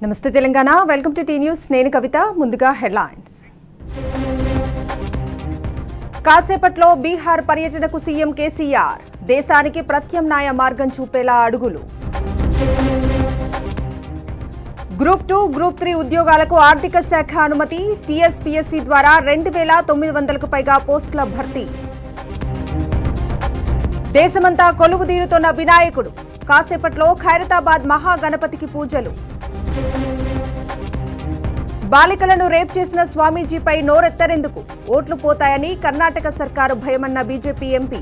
నమస్తే Telangana welcome to T news నేను కవిత ముందుగా హెడ్లైన్స్ కాసేపట్లో బీహార్ పర్యటనకు సీఎం కేసీఆర్ దేశానికి ప్రత్యామ్నాయ మార్గం చూపేలా అడుగులు గ్రూప్ టూ గ్రూప్ త్రీ ఉద్యోగాలకు ఆర్థిక శాఖ అనుమతి టీఎస్పీఎస్సీ ద్వారా రెండు వేల తొమ్మిది వందలకు పైగా పోస్టుల భర్తీ దేశమంతా కొలువుదీరుతున్న వినాయకుడు కాసేపట్లో ఖైరతాబాద్ మహాగణపతికి పూజలు బాలికలను రేప్ చేసిన స్వామీజీపై నోరెత్తరెందుకు ఓట్లు పోతాయని కర్ణాటక సర్కారు భయమన్న బీజేపీ ఎంపీ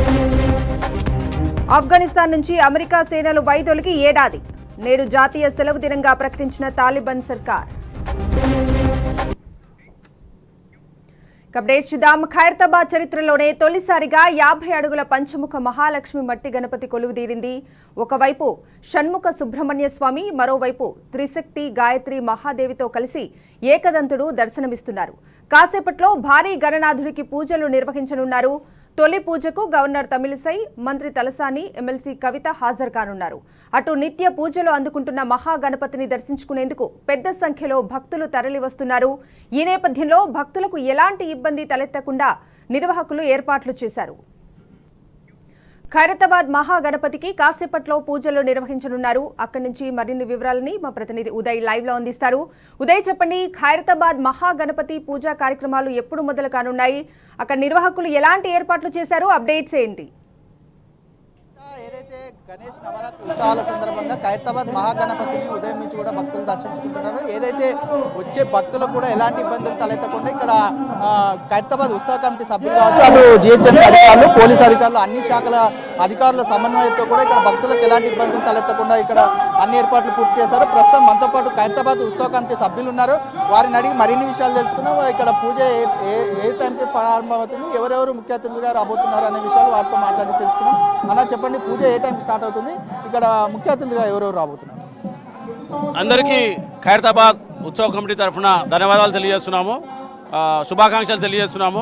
ఆఫ్ఘనిస్తాన్ నుంచి అమెరికా సేనలు వైదొలిగి ఏడాది నేడు జాతీయ సెలవు దినంగా ప్రకటించిన తాలిబాన్ సర్కార్ అప్డేట్ చూద్దాం ఖైరతాబాద్ చరిత్రలోనే తొలిసారిగా యాభై అడుగుల పంచముఖ మహాలక్ష్మి మట్టి గణపతి కొలువుదీరింది ఒకవైపు షణ్ముఖ సుబ్రహ్మణ్య స్వామి మరోవైపు త్రిశక్తి గాయత్రి మహాదేవితో కలిసి ఏకదంతుడు దర్శనమిస్తున్నారు కాసేపట్లో భారీ గణనాథుడికి పూజలు నిర్వహించనున్నారు తొలి పూజకు గవర్నర్ తమిళిసై మంత్రి తలసాని ఎమ్మెల్సీ కవిత హాజరు కానున్నారు అటు నిత్య పూజలు అందుకుంటున్న మహాగణపతిని దర్శించుకునేందుకు పెద్ద సంఖ్యలో భక్తులు తరలివస్తున్నారు ఈ నేపథ్యంలో భక్తులకు ఎలాంటి ఇబ్బంది తలెత్తకుండా నిర్వాహకులు ఏర్పాట్లు చేశారు ఖైరతాబాద్ మహాగణపతికి కాసేపట్లో పూజలు నిర్వహించనున్నారు అక్కడి నుంచి మరిన్ని వివరాలని మా ప్రతినిధి ఉదయ్ లైవ్ లో అందిస్తారు ఉదయ్ చెప్పండి ఖైరతాబాద్ మహాగణపతి పూజా కార్యక్రమాలు ఎప్పుడు మొదలు కానున్నాయి అక్కడ నిర్వాహకులు ఎలాంటి ఏర్పాట్లు చేశారు అప్డేట్స్ ఏంటి ఏదైతే గణేష్ నవరాత్రి ఉత్సవాల సందర్భంగా ఖైరతాబాద్ మహాగణపతిని ఉదయం నుంచి కూడా భక్తులు దర్శించుకుంటున్నారు ఏదైతే వచ్చే భక్తులకు కూడా ఎలాంటి ఇబ్బందులు తలెత్తకుండా ఇక్కడ ఆ, ఖైరతాబాద్ ఉత్సవ కమిటీ సభ్యులు కావచ్చు అటు జిహెచ్ఎంసీ అధికారులు పోలీస్ అధికారులు అన్ని శాఖల అధికారుల సమన్వయంతో కూడా ఇక్కడ భక్తులకు ఎలాంటి ఇబ్బందులు తలెత్తకుండా ఇక్కడ అన్ని ఏర్పాట్లు పూర్తి చేశారు ప్రస్తుతం మనతో పాటు ఖైరతాబాద్ ఉత్సవ కమిటీ సభ్యులు ఉన్నారు వారిని అడిగి మరిన్ని విషయాలు తెలుసుకుందాం ఇక్కడ పూజ ఏ- ఏ ఏ టైంకి ప్రారంభమవుతుంది ఎవరెవరు ముఖ్య అతిథులుగా రాబోతున్నారు అనే విషయాలు వారితో మాట్లాడి తెలుసుకుందాం అన్న చెప్పండి పూజ ఏ టైంకి స్టార్ట్ అవుతుంది ఇక్కడ ముఖ్య అతిథులుగా ఎవరెవరు రాబోతున్నారు అందరికీ ఖైరతాబాద్ ఉత్సవ కమిటీ తరఫున ధన్యవాదాలు తెలియజేస్తున్నాము ఆ, శుభాకాంక్షలు తెలియజేస్తున్నాము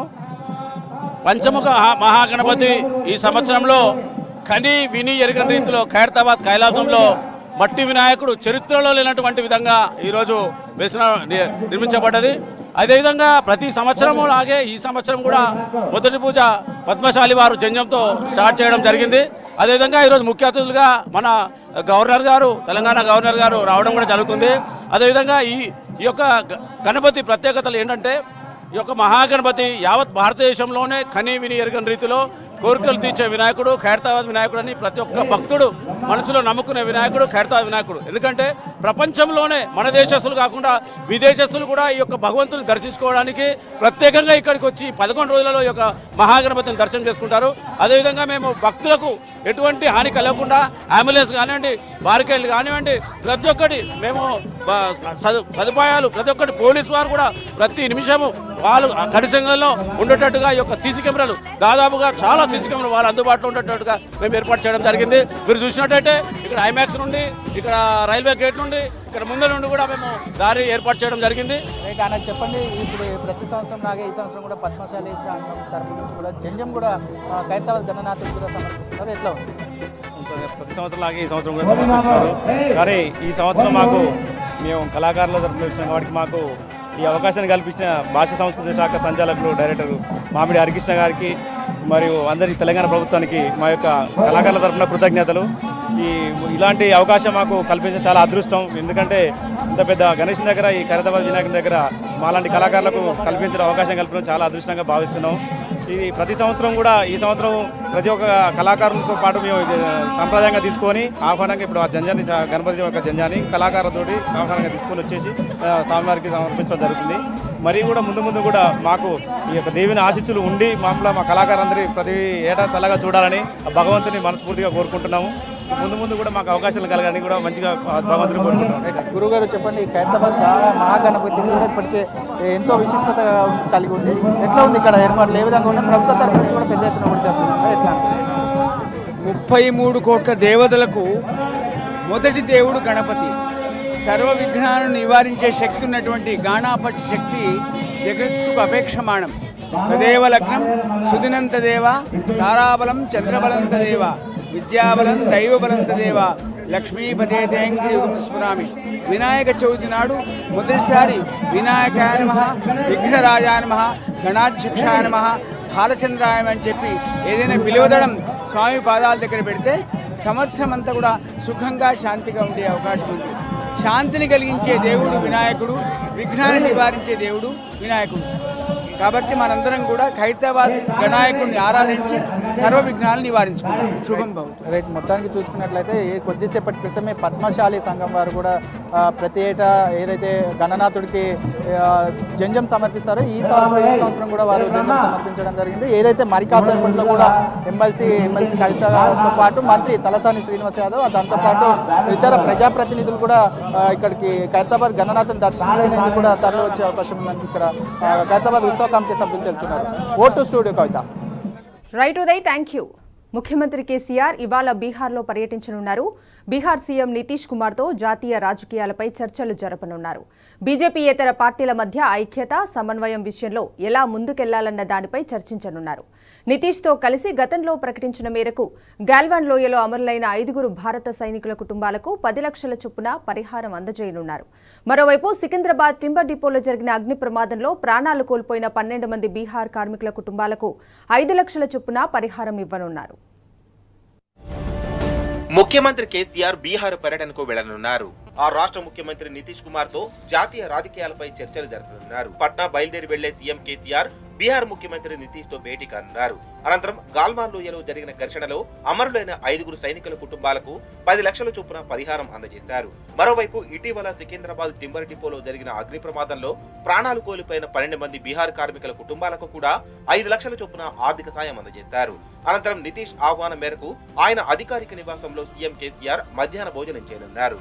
పంచముఖ మహా- మహాగణపతి ఈ సంవత్సరంలో కని విని ఎరగని రీతిలో ఖైరతాబాద్ కైలాసంలో మట్టి వినాయకుడు చరిత్రలో లేనటువంటి విధంగా ఈరోజు వేసిన ని- నిర్మించబడ్డది అదేవిధంగా ప్రతి సంవత్సరము లాగే ఈ సంవత్సరం కూడా మొదటి పూజ పద్మశాలి వారు జంజంతో స్టార్ట్ చేయడం జరిగింది అదేవిధంగా ఈరోజు ముఖ్య అతిథులుగా మన గవర్నర్ గారు తెలంగాణ గవర్నర్ గారు రావడం కూడా జరుగుతుంది అదేవిధంగా ఈ ఈ యొక్క గ- గణపతి ప్రత్యేకతలు ఏంటంటే ఈ యొక్క మహాగణపతి యావత్ భారతదేశంలోనే కని విని ఎరగని రీతిలో కోరికలు తీర్చే వినాయకుడు ఖైరతాబాద్ వినాయకుడు అని ప్రతి ఒక్క భక్తుడు మనసులో నమ్ముకునే వినాయకుడు ఖైరతాబాద్ వినాయకుడు ఎందుకంటే ప్రపంచంలోనే మన దేశస్తులు కాకుండా విదేశస్తులు కూడా ఈ యొక్క భగవంతుని దర్శించుకోవడానికి ప్రత్యేకంగా ఇక్కడికి వచ్చి పదకొండు రోజులలో ఈ యొక్క మహాగణపతిని దర్శనం చేసుకుంటారు అదేవిధంగా మేము భక్తులకు ఎటువంటి హాని కలగకుండా అంబులెన్స్ కానివ్వండి బారికేళ్ళు కానివ్వండి ప్రతి ఒక్కటి మేము బ- సదు- సదుపాయాలు ప్రతి ఒక్కటి పోలీసు వారు కూడా ప్రతి నిమిషము వాళ్ళు కనిసంగంలో ఉండేటట్టుగా ఈ యొక్క సీసీ కెమెరాలు దాదాపుగా చాలా సీసీ కెమెరాలు వాళ్ళు అందుబాటులో ఉండేటట్టుగా మేము ఏర్పాటు చేయడం జరిగింది మీరు చూసినట్టయితే ఇక్కడ ఐమాక్స్ నుండి ఇక్కడ రైల్వే గేట్ నుండి ఇక్కడ ముందు నుండి కూడా మేము దారి ఏర్పాటు చేయడం జరిగింది రైట్ అన్న చెప్పండి ఇప్పుడు ప్రతి సంవత్సరం లాగే ఈ సంవత్సరం కూడా పద్మశాలి సంఘం తరపు నుంచి కూడా జంజం కూడా ఆ, ఖైరతాబాద్ గణనాథులు కూడా సమర్పిస్తున్నారు ఎట్లా ఉంది ప్రతి సంవత్సరం లాగే ఈ సంవత్సరం కూడా సమర్పిస్తున్నారు కానీ ఈ సంవత్సరం మాకు మేము కళాకారుల తరఫున వచ్చిన వాడికి మాకు ఈ అవకాశాన్ని కల్పించిన భాషా సంస్కృతి శాఖ సంచాలకులు డైరెక్టర్ మామిడి హరికృష్ణ గారికి మరియు అందరి తెలంగాణ ప్రభుత్వానికి మా యొక్క కళాకారుల తరఫున కృతజ్ఞతలు ఈ ఇలాంటి అవకాశం మాకు కల్పించడం చాలా అదృష్టం ఎందుకంటే ఇంత పెద్ద గణేష్ దగ్గర ఈ ఖైరతాబాద్ వినాయకుని దగ్గర మాలాంటి కళాకారులకు కల్పించిన అవకాశం కల్పించడం చాలా అదృష్టంగా భావిస్తున్నాం ఇది ప్రతి సంవత్సరం కూడా ఈ సంవత్సరం ప్రతి ఒక్క కళాకారులతో పాటు మేము ఇది సంప్రదాయంగా తీసుకొని ఆహ్వానంగా ఇప్పుడు ఆ జంజాని చ- గణపతి యొక్క జంజాని కళాకారులతోటి ఆహ్వానంగా తీసుకొని వచ్చేసి ఆ, స్వామివారికి సమర్పించడం జరుగుతుంది మరి కూడా ముందు ముందు కూడా మాకు ఈ యొక్క దేవిని ఆశీస్సులు ఉండి మాపల మా కళాకారులందరి ప్రతి ఏటా చల్లగా చూడాలని ఆ భగవంతుని మనస్ఫూర్తిగా కోరుకుంటున్నాము ముందు ముందు కూడా మాకు అవకాశాలు కలగాలని కూడా మంచిగా ఆ భగవంతుని కోరుకుంటున్నాము రైట్ గురుగారు చెప్పండి ఈ ఖైరతాబాద్ మహా- మహాగణపతి కూడా ఇప్పటికే ఎంతో విశిష్టత కలిగి ఉంది ఎట్లా ఉంది ఇక్కడ ఏర్పాట్లు ఏ విధంగా ఉన్నాయి ప్రభుత్వ తరపు నుంచి కూడా పెద్ద ఎత్తున కూడా జరిపిస్తున్నారు ఎట్లా అనిపిస్తుంది ముప్పై మూడు కోట్ల దేవతలకు మొదటి దేవుడు గణపతి సర్వ విఘ్నాలను నివారించే శక్తి ఉన్నటువంటి గాణాపతి శక్తి జగత్తుకు అపేక్షమాణం తదేవ లగ్నం సుదినంత దేవ తారాబలం చంద్రబలంత దేవ విద్యాబలం దైవబలంత దేవ లక్ష్మీపతే తేంగియుగం స్మరామి వినాయక చవితి నాడు మొదటిసారి వినాయకాయ నమ విఘ్నరాజాయ నమ గణాధ్యక్షాయ నమ బాలచంద్రాయ అని చెప్పి ఏదైనా పిలువదడం స్వామి పాదాల దగ్గర పెడితే సంవత్సరం అంతా కూడా సుఖంగా శాంతిగా ఉండే అవకాశం ఉంది శాంతిని కలిగించే దేవుడు వినాయకుడు విఘ్నాన్ని నివారించే దేవుడు వినాయకుడు కాబట్టి మనందరం కూడా ఖైరతాబాద్ వినాయకుడిని ఆరాధించి సర్వ విఘ్నాలను నివారించుకుంటాం శుభం భవతు రైట్ మొత్తానికి చూసుకున్నట్లయితే ఈ కొద్దిసేపటి క్రితమే పద్మశాలి సంఘం వారు కూడా ఆ, ప్రతి ఏటా ఏదైతే గణనాథుడికి ఆ, జంజం సమర్పిస్తారో ఈ సంవత్సరం ఈ సంవత్సరం కూడా వారు జంజం సమర్పించడం జరిగింది ఏదైతే మరికాసేపట్లో కూడా ఎమ్మెల్సీ ఎమ్మెల్సీ కవితతో పాటు మంత్రి తలసాని శ్రీనివాస్ యాదవ్ దాంతోపాటు ఇతర ప్రజాప్రతినిధులు కూడా ఆ, ఇక్కడికి ఖైరతాబాద్ గణనాథుని దర్శించుకునేందుకు కూడా తరలి వచ్చే అవకాశం ఉందని ఇక్కడ ఆ, ఖైరతాబాద్ ఉత్సవ కమిటీ సభ్యులు తెలుపుతున్నారు ఓటు studio Kavitha right Uday thank you ముఖ్యమంత్రి కేసీఆర్ ఇవాళ బీహార్లో పర్యటించనున్నారు బీహార్ సీఎం నితీష్ కుమార్తో జాతీయ రాజకీయాలపై చర్చలు జరపనున్నారు బీజేపీయేతర పార్టీల మధ్య ఐక్యత సమన్వయం విషయంలో ఎలా ముందుకెళ్లాలన్న దానిపై చర్చించనున్నారు నితీష్తో కలిసి గతంలో ప్రకటించిన మేరకు గాల్వాన్ లోయలో అమరులైన ఐదుగురు భారత సైనికుల కుటుంబాలకు పది లక్షల చొప్పున పరిహారం అందజేయనున్నారు మరోవైపు సికింద్రాబాద్ టింబర్ డిపోలో జరిగిన అగ్ని ప్రమాదంలో ప్రాణాలు కోల్పోయిన పన్నెండు మంది బీహార్ కార్మికుల కుటుంబాలకు ఐదు లక్షల చొప్పున పరిహారం ఇవ్వనున్నారు ముఖ్యమంత్రి కేసీఆర్ బీహార్ పర్యటనకు వెళ్లనున్నారు ఆ రాష్ట్ర ముఖ్యమంత్రి నితీష్ కుమార్ తో జాతీయ రాజకీయాలపై చర్చలు జరపనున్నారు పట్నా బయలుదేరి వెళ్లే సీఎం కేసీఆర్ బీహార్ ముఖ్యమంత్రి నితీష్ తో భేటీ కానున్నారు అనంతరం గాల్మాన్ లోయలో జరిగిన ఘర్షణలో అమరులైన ఐదుగురు సైనికుల కుటుంబాలకు పది లక్షల చొప్పున పరిహారం అందజేస్తారు మరోవైపు ఇటీవల సికింద్రాబాద్ టింబర్ డిపోలో జరిగిన అగ్ని ప్రమాదంలో ప్రాణాలు కోల్పోయిన పన్నెండు మంది బీహార్ కార్మికుల కుటుంబాలకు కూడా ఐదు లక్షల చొప్పున ఆర్థిక సాయం అందజేస్తారు అనంతరం నితీష్ ఆహ్వానం మేరకు ఆయన అధికారిక నివాసంలో సీఎం కేసీఆర్ మధ్యాహ్న భోజనం చేయనున్నారు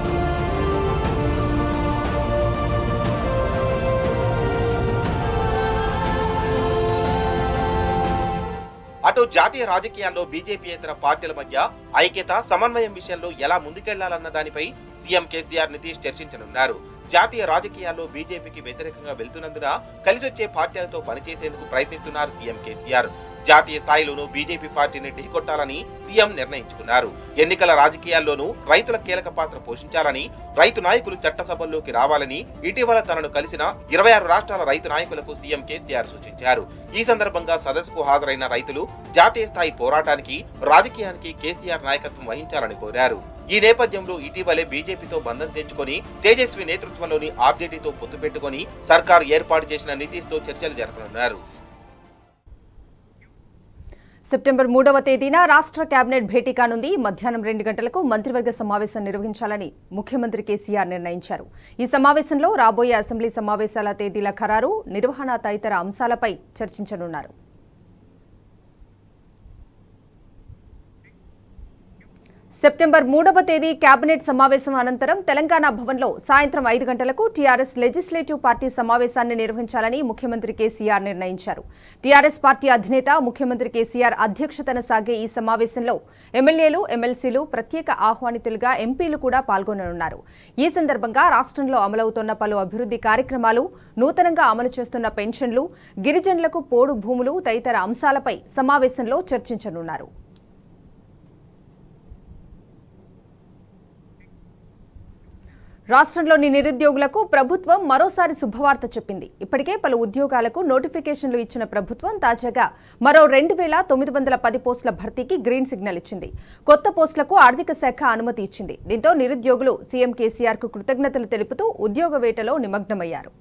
అటు జాతీయ రాజకీయాల్లో బీజేపీయేతర పార్టీల మధ్య ఐక్యత సమన్వయం విషయంలో ఎలా ముందుకెళ్లాలన్న దానిపై సీఎం కేసీఆర్ నితీష్ చర్చించనున్నారు జాతీయ రాజకీయాల్లో బీజేపీకి వ్యతిరేకంగా వెళ్తున్నందున కలిసొచ్చే పార్టీలతో పనిచేసేందుకు ప్రయత్నిస్తున్నారు సీఎం కేసీఆర్ జాతీయ స్థాయిలోనూ బీజేపీ పార్టీని ఢీకొట్టాలని సీఎం నిర్ణయించుకున్నారు ఎన్నికల రాజకీయాల్లోనూ రైతుల కీలక పాత్ర పోషించాలని రైతు నాయకులు చట్టసభల్లోకి రావాలని ఇటీవల తనను కలిసిన ఇరవై ఆరు రాష్ట్రాల రైతు నాయకులకు సీఎం కేసీఆర్ సూచించారు ఈ సందర్భంగా సదస్సుకు హాజరైన రైతులు జాతీయ స్థాయి పోరాటానికి రాజకీయానికి కేసీఆర్ నాయకత్వం వహించాలని కోరారు ఈ నేపథ్యంలో ఇటీవలే బీజేపీతో బంధం తెంచుకొని తేజస్వి నేతృత్వంలోని ఆర్జేడీతో పొత్తు పెట్టుకొని సర్కారు ఏర్పాటు చేసిన నితీష్ తో చర్చలు జరపనున్నారు సెప్టెంబర్ మూడవ తేదీన రాష్ట్ర కేబినెట్ భేటీ కానుంది మధ్యాహ్నం రెండు గంటలకు మంత్రివర్గ సమావేశం నిర్వహించాలని ముఖ్యమంత్రి కేసీఆర్ నిర్ణయించారు ఈ సమావేశంలో రాబోయే అసెంబ్లీ సమావేశాల తేదీల ఖరారు నిర్వహణ తదితర అంశాలపై చర్చించనున్నారు సెప్టెంబర్ మూడవ తేదీ కేబినెట్ సమావేశం అనంతరం తెలంగాణ భవన్లో సాయంత్రం ఐదు గంటలకు టీఆర్ఎస్ లెజిస్లేటివ్ పార్టీ సమావేశాన్ని నిర్వహించాలని ముఖ్యమంత్రి కేసీఆర్ నిర్ణయించారు టీఆర్ఎస్ పార్టీ అధినేత ముఖ్యమంత్రి కేసీఆర్ అధ్యక్షతన సాగే ఈ సమావేశంలో ఎమ్మెల్యేలు ఎమ్మెల్సీలు ప్రత్యేక ఆహ్వానితులుగా ఎంపీలు కూడా పాల్గొననున్నారు ఈ సందర్భంగా రాష్ట్రంలో అమలవుతున్న పలు అభివృద్ధి కార్యక్రమాలు నూతనంగా అమలు చేస్తున్న పెన్షన్లు గిరిజనులకు పోడు భూములు తదితర అంశాలపై సమావేశంలో చర్చించనున్నారు రాష్ట్రంలోని నిరుద్యోగులకు ప్రభుత్వం మరోసారి శుభవార్త చెప్పింది ఇప్పటికే పలు ఉద్యోగాలకు నోటిఫికేషన్లు ఇచ్చిన ప్రభుత్వం తాజాగా మరో రెండు వేల తొమ్మిది వందల పది పోస్టుల భర్తీకి గ్రీన్ సిగ్నల్ ఇచ్చింది కొత్త పోస్టులకు ఆర్థిక శాఖ అనుమతి ఇచ్చింది దీంతో నిరుద్యోగులు సీఎం కేసీఆర్ కు కృతజ్ఞతలు తెలుపుతూ ఉద్యోగ వేటలో నిమగ్నమయ్యారు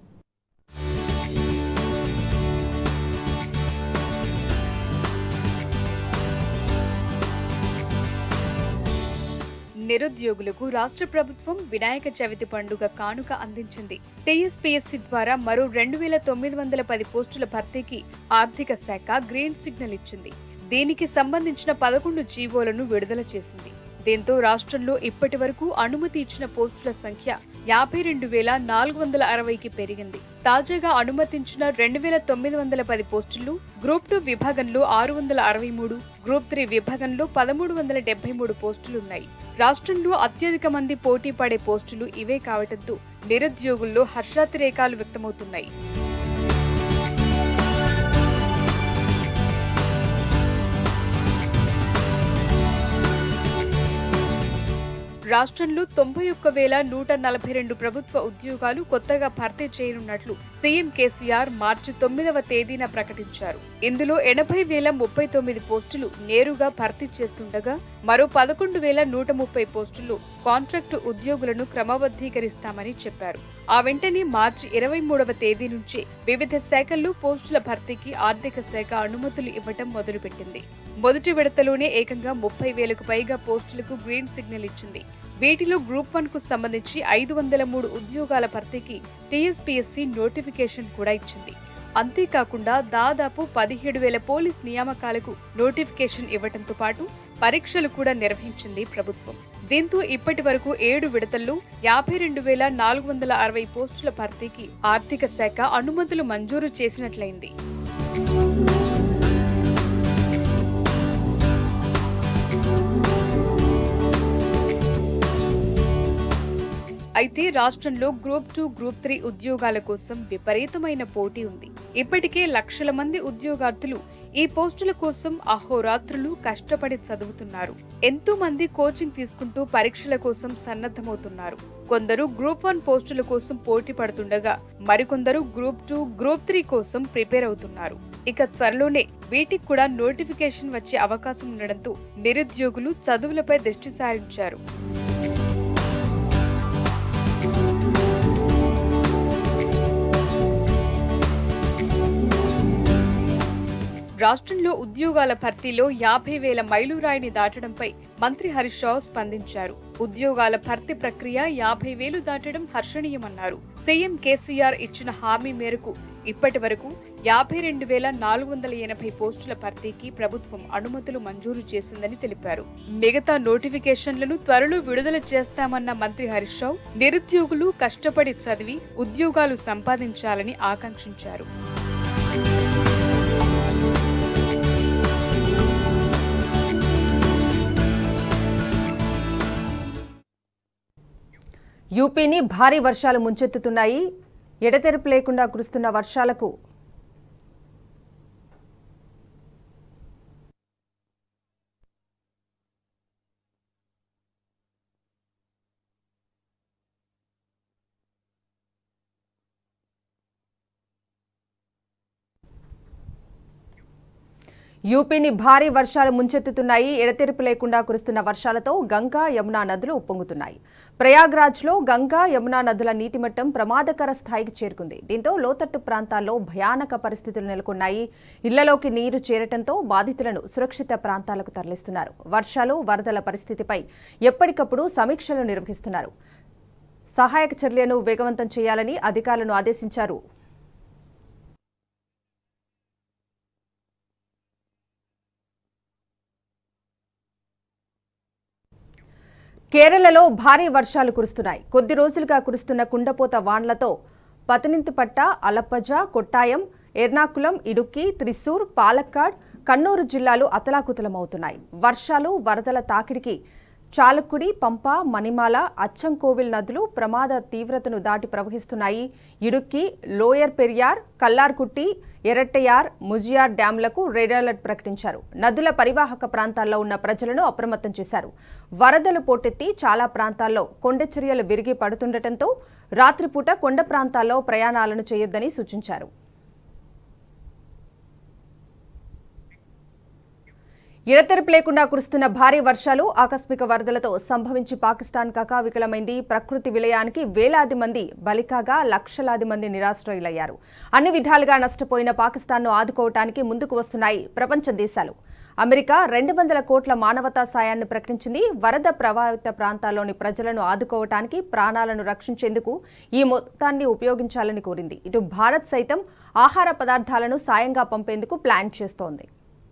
నిరుద్యోగులకు రాష్ట్ర ప్రభుత్వం వినాయక చవితి పండుగ కానుక అందించింది టీఎస్పీఎస్సీ ద్వారా మరో రెండు వేల తొమ్మిది వందల పది పోస్టుల భర్తీకి ఆర్థిక శాఖ గ్రీన్ సిగ్నల్ ఇచ్చింది దీనికి సంబంధించిన పదకొండు జీవోలను విడుదల చేసింది దీంతో రాష్ట్రంలో ఇప్పటి వరకు అనుమతి ఇచ్చిన పోస్టుల సంఖ్య యాభై రెండు వేల నాలుగు వందల అరవైకి పెరిగింది తాజాగా అనుమతించిన రెండు వేల తొమ్మిది వందల పది పోస్టులు గ్రూప్ టూ విభాగంలో ఆరు వందల అరవై మూడు గ్రూప్ త్రీ విభాగంలో పదమూడు వందల డెబ్బై మూడు పోస్టులున్నాయి రాష్ట్రంలో అత్యధిక మంది పోటీ పడే పోస్టులు ఇవే కావడంతో నిరుద్యోగుల్లో హర్షాతిరేకాలు వ్యక్తమవుతున్నాయి రాష్ట్రంలో తొంభై ఒక్క వేల నూట నలభై రెండు ప్రభుత్వ ఉద్యోగాలు కొత్తగా భర్తీ చేయనున్నట్లు సీఎం కేసీఆర్ మార్చి తొమ్మిదవ తేదీన ప్రకటించారు ఇందులో ఎనభై వేల ముప్పై తొమ్మిది పోస్టులు నేరుగా భర్తీ చేస్తుండగా మరో పదకొండు వేల నూట ముప్పై పోస్టులు కాంట్రాక్టు ఉద్యోగులను క్రమబద్ధీకరిస్తామని చెప్పారు ఆ వెంటనే మార్చి ఇరవై మూడవ తేదీ నుంచి వివిధ శాఖల్లో పోస్టుల భర్తీకి ఆర్థిక శాఖ అనుమతులు ఇవ్వటం మొదలుపెట్టింది మొదటి విడతలోనే ఏకంగా ముప్పై వేలకు పైగా పోస్టులకు గ్రీన్ సిగ్నల్ ఇచ్చింది వీటిలో గ్రూప్ వన్ కు సంబంధించి ఐదు వందల మూడు ఉద్యోగాల భర్తీకి టీఎస్పీఎస్సీ నోటిఫికేషన్ కూడా ఇచ్చింది అంతేకాకుండా దాదాపు పదిహేడు వేల పోలీస్ నియామకాలకు నోటిఫికేషన్ ఇవ్వడంతో పాటు పరీక్షలు కూడా నిర్వహించింది ప్రభుత్వం దీంతో ఇప్పటి వరకు ఏడు విడతల్లో యాభై రెండు వేల నాలుగు వందల అరవై పోస్టుల భర్తీకి ఆర్థిక శాఖ అనుమతులు మంజూరు చేసినట్లయింది అయితే రాష్ట్రంలో గ్రూప్ టూ గ్రూప్ త్రీ ఉద్యోగాల కోసం విపరీతమైన పోటీ ఉంది ఇప్పటికే లక్షల మంది ఉద్యోగార్థులు ఈ పోస్టుల కోసం అహోరాత్రులు కష్టపడి చదువుతున్నారు ఎంతో మంది కోచింగ్ తీసుకుంటూ పరీక్షల కోసం సన్నద్ధమవుతున్నారు కొందరు గ్రూప్ వన్ పోస్టుల కోసం పోటీ పడుతుండగా మరికొందరు గ్రూప్ టూ గ్రూప్ త్రీ కోసం ప్రిపేర్ అవుతున్నారు ఇక త్వరలోనే వీటికి కూడా నోటిఫికేషన్ వచ్చే అవకాశం ఉండడంతో నిరుద్యోగులు చదువులపై దృష్టి సారించారు రాష్ట్రంలో ఉద్యోగాల భర్తీలో యాభై వేల మైలురాయిని దాటడంపై మంత్రి హరీష్ రావు స్పందించారు ఉద్యోగాల భర్తీ ప్రక్రియ యాభై వేలు దాటడం హర్షణీయమన్నారు సీఎం కేసీఆర్ ఇచ్చిన హామీ మేరకు ఇప్పటి వరకు యాభై రెండు వేల నాలుగు వందల ఎనభై పోస్టుల భర్తీకి ప్రభుత్వం అనుమతులు మంజూరు చేసిందని తెలిపారు మిగతా నోటిఫికేషన్లను త్వరలో విడుదల చేస్తామన్న మంత్రి హరీష్ రావు నిరుద్యోగులు కష్టపడి చదివి ఉద్యోగాలు సంపాదించాలని ఆకాంక్షించారు యూపీని భారీ వర్షాలు ముంచెత్తుతున్నాయి ఎడతెరపు లేకుండా కురుస్తున్న వర్షాలకు యూపీని భారీ వర్షాలు ముంచెత్తుతున్నాయి ఎడతెరిపి లేకుండా కురుస్తున్న వర్షాలతో గంగా యమునా నదులు ఉప్పొంగుతున్నాయి ప్రయాగ్రాజ్లో గంగా యమునా నదుల నీటి మట్టం ప్రమాదకర స్థాయికి చేరుకుంది దీంతో లోతట్టు ప్రాంతాల్లో భయానక పరిస్థితులు నెలకొన్నాయి ఇళ్లలోకి నీరు చేరటంతో బాధితులను సురక్షిత ప్రాంతాలకు తరలిస్తున్నారు వర్షాలు వరదల పరిస్థితిపై ఎప్పటికప్పుడు సమీక్షలు నిర్వహిస్తున్నారు సహాయక చర్యలను వేగవంతం చేయాలని అధికారులను ఆదేశించారు కేరళలో భారీ వర్షాలు కురుస్తున్నాయి కొద్ది రోజులుగా కురుస్తున్న కుండపోత వాన్లతో పతనింతిపట్ట అలప్పజ కొట్టాయం ఎర్నాకులం ఇడుక్కి త్రిశూర్ పాలక్కాడ్ కన్నూరు జిల్లాలు అతలాకుతలమవుతున్నాయి వర్షాలు వరదల తాకిడికి చాలక్కుడి పంప మణిమాల అచ్చంకోవిల్ నదులు ప్రమాద తీవ్రతను దాటి ప్రవహిస్తున్నాయి ఇడుక్కి లోయర్ పెరియార్ కల్లార్కుట్టి ఎరట్టయార్ ముజియార్ డ్యాంలకు రెడ్ అలర్ట్ ప్రకటించారు నదుల పరివాహక ప్రాంతాల్లో ఉన్న ప్రజలను అప్రమత్తం చేశారు వరదలు పోటెత్తి చాలా ప్రాంతాల్లో కొండచర్యలు విరిగి పడుతుండటంతో రాత్రిపూట కొండ ప్రాంతాల్లో ప్రయాణాలను చేయొద్దని సూచించారు ఎడతెరపు లేకుండా కురుస్తున్న భారీ వర్షాలు ఆకస్మిక వరదలతో సంభవించి పాకిస్తాన్ కకావికలమైంది ప్రకృతి విలయానికి వేలాది మంది బలికాగా లక్షలాది మంది నిరాశ్రయులయ్యారు అన్ని విధాలుగా నష్టపోయిన పాకిస్తాన్ను ఆదుకోవటానికి ముందుకు వస్తున్నాయి ప్రపంచ దేశాలు అమెరికా రెండు వందల కోట్ల మానవతా సాయాన్ని ప్రకటించింది వరద ప్రభావిత ప్రాంతాల్లోని ప్రజలను ఆదుకోవటానికి ప్రాణాలను రక్షించేందుకు ఈ మొత్తాన్ని ఉపయోగించాలని కోరింది ఇటు భారత్ సైతం ఆహార పదార్థాలను సాయంగా పంపేందుకు ప్లాన్ చేస్తోంది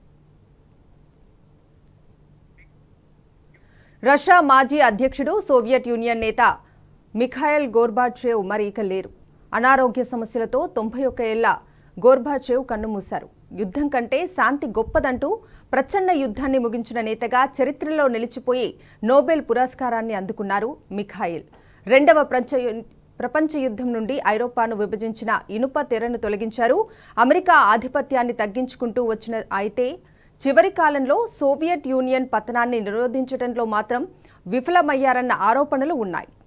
రష్యా మాజీ అధ్యక్షుడు సోవియట్ యూనియన్ నేత మిఖాయల్ గోర్బాచేవ్ మరి ఇక లేరు అనారోగ్య సమస్యలతో తొంభై ఒక్క ఏళ్ల గోర్బాచేవ్ కన్నుమూశారు యుద్ధం కంటే శాంతి గొప్పదంటూ ప్రచండ యుద్ధాన్ని ముగించిన నేతగా చరిత్రలో నిలిచిపోయి నోబెల్ పురస్కారాన్ని అందుకున్నారు మిఖాయిల్ రెండవ ప్రపంచ యు- ప్రపంచ యుద్ధం నుండి ఐరోపాను విభజించిన ఇనుప తెరను తొలగించారు అమెరికా ఆధిపత్యాన్ని తగ్గించుకుంటూ వచ్చిన అయితే చివరి కాలంలో సోవియట్ యూనియన్ పతనాన్ని నిరోధించడంలో మాత్రం విఫలమయ్యారన్న ఆరోపణలు ఉన్నాయి